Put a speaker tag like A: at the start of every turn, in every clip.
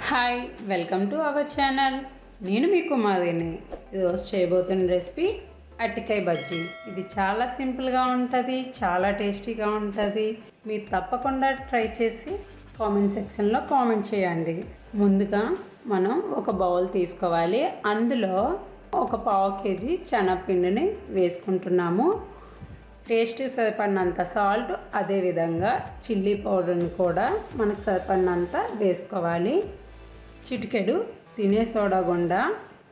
A: hi welcome to our channel నేను మీ కుమారిని ఈరోజు చేయబోతున్న రెసిపీ అట్టికాయ బజ్జీ ఇది చాలా సింపుల్గా ఉంటుంది చాలా టేస్టీగా ఉంటుంది మీరు తప్పకుండా ట్రై చేసి కామెంట్ సెక్షన్లో కామెంట్ చేయండి ముందుగా మనం ఒక బౌల్ తీసుకోవాలి అందులో ఒక పావు కేజీ శనగపిండిని వేసుకుంటున్నాము టేస్ట్ సరిపడినంత సాల్ట్ అదేవిధంగా చిల్లీ పౌడర్ని కూడా మనకు సరిపడినంత వేసుకోవాలి చిటికెడు తినే సోడా గుండా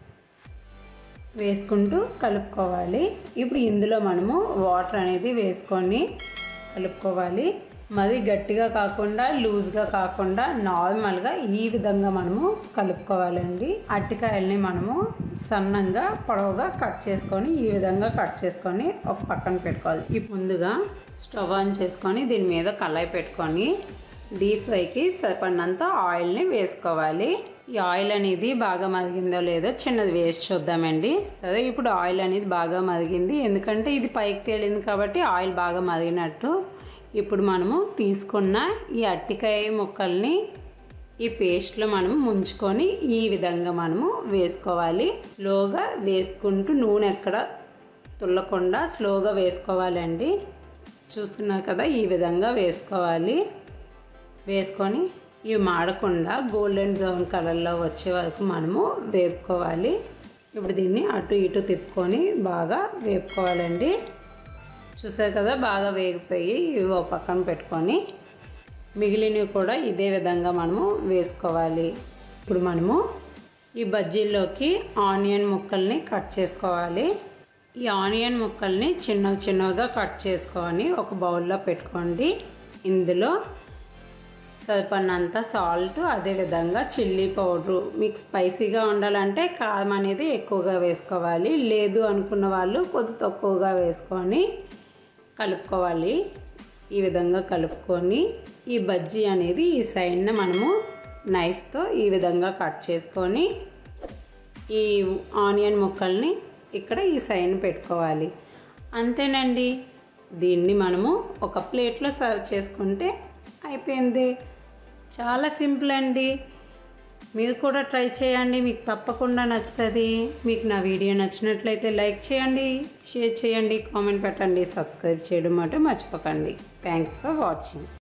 A: వేసుకుంటూ కలుపుకోవాలి ఇప్పుడు ఇందులో మనము వాటర్ అనేది వేసుకొని కలుపుకోవాలి మరి గట్టిగా కాకుండా లూజ్గా కాకుండా నార్మల్గా ఈ విధంగా మనము కలుపుకోవాలండి అట్టికాయల్ని మనము సన్నంగా పొడవుగా కట్ చేసుకొని ఈ విధంగా కట్ చేసుకొని ఒక పక్కన పెట్టుకోవాలి ఇప్పుడు ముందుగా స్టవ్ ఆన్ చేసుకొని దీని మీద కళాయి పెట్టుకొని డీప్ ఫ్రైకి సరిపడినంత ఆయిల్ని వేసుకోవాలి ఈ ఆయిల్ అనేది బాగా మరిగిందో లేదో చిన్నది వేసి చూద్దామండి సరే ఇప్పుడు ఆయిల్ అనేది బాగా మరిగింది ఎందుకంటే ఇది పైకి తేలింది కాబట్టి ఆయిల్ బాగా మరిగినట్టు ఇప్పుడు మనము తీసుకున్న ఈ అట్టికాయ ముక్కల్ని ఈ పేస్ట్లో మనం ముంచుకొని ఈ విధంగా మనము వేసుకోవాలి స్లోగా వేసుకుంటూ నూనె ఎక్కడ తుల్లకుండా స్లోగా వేసుకోవాలండి చూస్తున్నారు కదా ఈ విధంగా వేసుకోవాలి వేసుకొని ఇవి మాడకుండా గోల్డెన్ బ్రౌన్ కలర్లో వచ్చే వరకు మనము వేపుకోవాలి ఇప్పుడు దీన్ని అటు ఇటు తిప్పుకొని బాగా వేపుకోవాలండి చూసారు కదా బాగా వేగిపోయి ఇవి ఒక పక్కన పెట్టుకొని మిగిలినవి కూడా ఇదే విధంగా మనము వేసుకోవాలి ఇప్పుడు మనము ఈ బజ్జీల్లోకి ఆనియన్ ముక్కల్ని కట్ చేసుకోవాలి ఈ ఆనియన్ ముక్కల్ని చిన్న చిన్నగా కట్ చేసుకొని ఒక బౌల్లో పెట్టుకోండి ఇందులో సరిపడినంత సాల్ట్ అదేవిధంగా చిల్లీ పౌడరు మీకు స్పైసీగా ఉండాలంటే కారం అనేది ఎక్కువగా వేసుకోవాలి లేదు అనుకున్న వాళ్ళు కొద్ది తక్కువగా వేసుకొని కలుపుకోవాలి ఈ విధంగా కలుపుకొని ఈ బజ్జీ అనేది ఈ సైడ్న మనము నైఫ్తో ఈ విధంగా కట్ చేసుకొని ఈ ఆనియన్ ముక్కల్ని ఇక్కడ ఈ సైడ్ పెట్టుకోవాలి అంతేనండి దీన్ని మనము ఒక ప్లేట్లో సర్వ్ చేసుకుంటే అయిపోయింది చాలా సింపుల్ అండి మీరు కూడా ట్రై చేయండి మీకు తప్పకుండా నచ్చుతుంది మీకు నా వీడియో నచ్చినట్లయితే లైక్ చేయండి షేర్ చేయండి కామెంట్ పెట్టండి సబ్స్క్రైబ్ చేయడం మాట మర్చిపోకండి థ్యాంక్స్ ఫర్ వాచింగ్